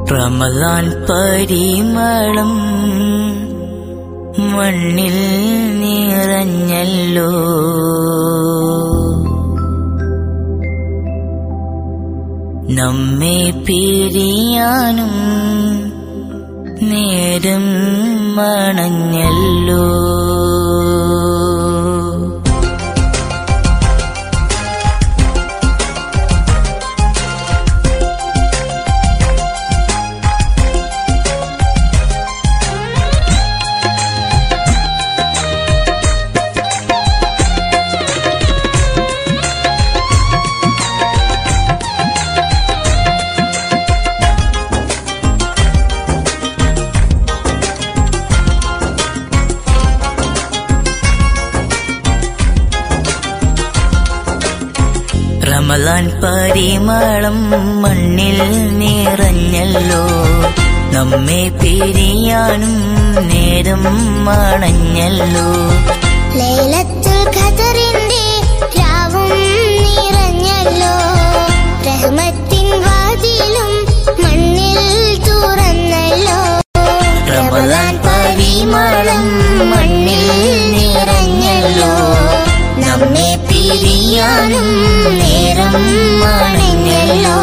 റമദാൻ പരിമളം മണ്ണിൽ നിറഞ്ഞല്ലോ നമ്മെ പിരിയാനും നേരം മണഞ്ഞല്ലോ റമലാൻ പരിമളം മണ്ണിൽ നിറഞ്ഞല്ലോ നമ്മെ പിരിയാനും നേരം മണഞ്ഞല്ലോ ലൈലത്തുൽ ഖദറിന്റെ രാവും നിറഞ്ഞല്ലോ റഹ്മത്തിൻ വാതിലും മണ്ണിൽ തുറന്നല്ലോ റമലാൻ പരിമളം മണ്ണിൽ നിറഞ്ഞല്ലോ നമ്മെ പിരിയാനും നേരം മണഞ്ഞല്ലോ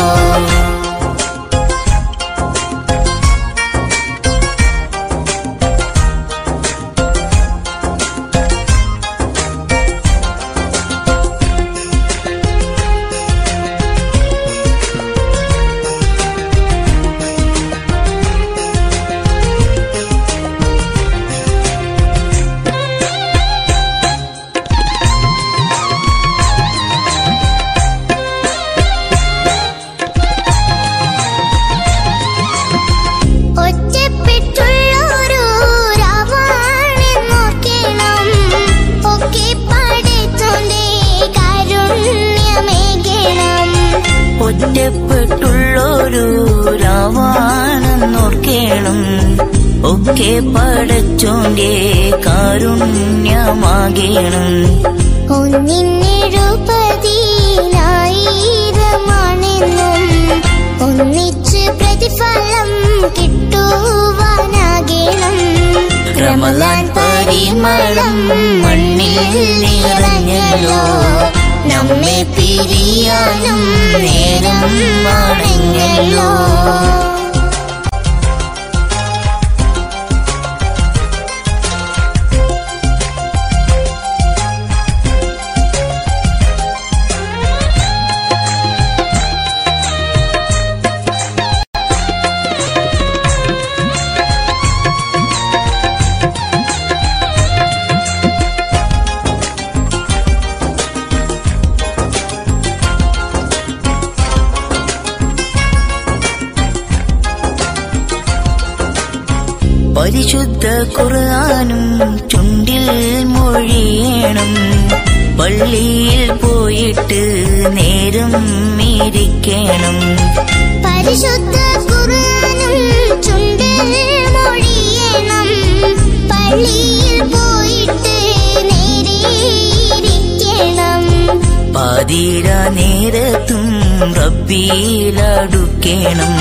ഒറ്റപ്പെട്ടുള്ളൊരു രാവാണെന്നോർക്കണം ഒക്കെ പഠിച്ചോണ്ടേ കാരുണ്യമേകണം ഒറ്റപ്പെട്ടുള്ളൊരു രാവാണെന്നോർക്കേണം ഒക്കെ പടച്ചോന്റെ കാരുണ്യമാകേണം ഒന്നിനെഴുപതിനായിരമാണെന്നും ഒന്നിച്ച് പ്രതിഫലം കിട്ടുവാനാകണം റമലാൻ പരിമളം മണ്ണിൽ നിറഞ്ഞല്ലോ നമ്മെ പിരിയാനും നേരം മണഞ്ഞല്ലോ പരിശുദ്ധ ഖുർആനും ചുണ്ടിൽ മൊഴിയണം പള്ളിയിൽ പോയിട്ട് നേരം ഇരിക്കണം പരിശുദ്ധ ഖുർആനും ചുണ്ടിൽ മൊഴിയണം പള്ളിയിൽ പോയിട്ട് നേരെ ഇരിക്കണം പാതിര നേരത്തും റബ്ബിയിലടുക്കണം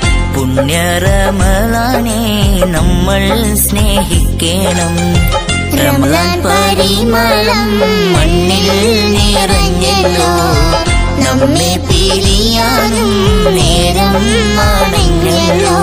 പുണ്യറമലാനെ നമ്മൾ സ്നേഹിക്കണം റമലാൻ പരിമളം മണ്ണിൽ നിറഞ്ഞല്ലോ നമ്മെ പിരിയാനും നേരം മണഞ്ഞല്ലോ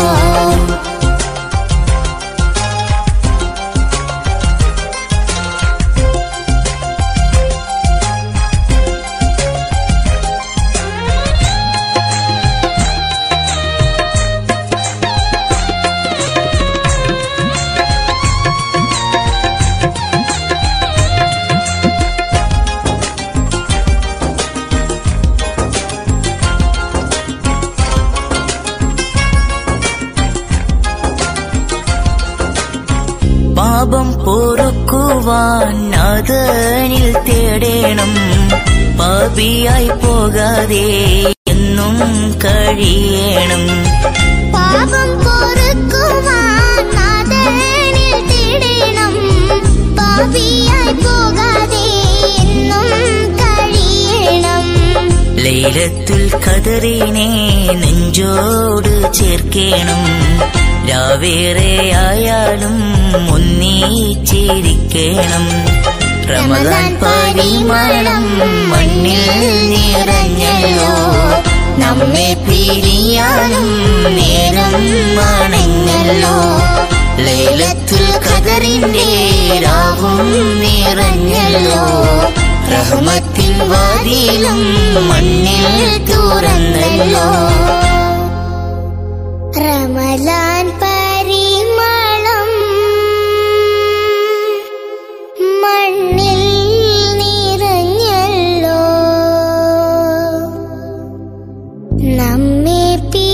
പാപം പൊറുക്കുവാൻ അതനിൽ തേടേണം പാപിയായി പോകാതെ എന്നും കഴിയണം പാപം പൊറുക്കുവാൻ നാഥനിൽ തേടണം പാപിയായി പോകാതെ എന്നും കഴിയണം ലൈലത്തുൽ ഖദറിനെ നെഞ്ചോട് ചേർക്കേണം രാവേറെ ആയാലും ഒന്നീച്ചിരിക്കണം റമദാൻ പരിമളം മണ്ണിൽ നിറഞ്ഞല്ലോ നമ്മെ പിരിയാനും നേരം മണങ്ങല്ലോ ലൈലത്തുൽ ഖദറിന്റെ രാവും നിറഞ്ഞല്ലോ റഹ്മത്തിൻ വാതിലും മണ്ണിൽ തുറന്നല്ലോ റമലാൻ പരിമളം മണ്ണിൽ നിറഞ്ഞല്ലോ നമ്മെ പി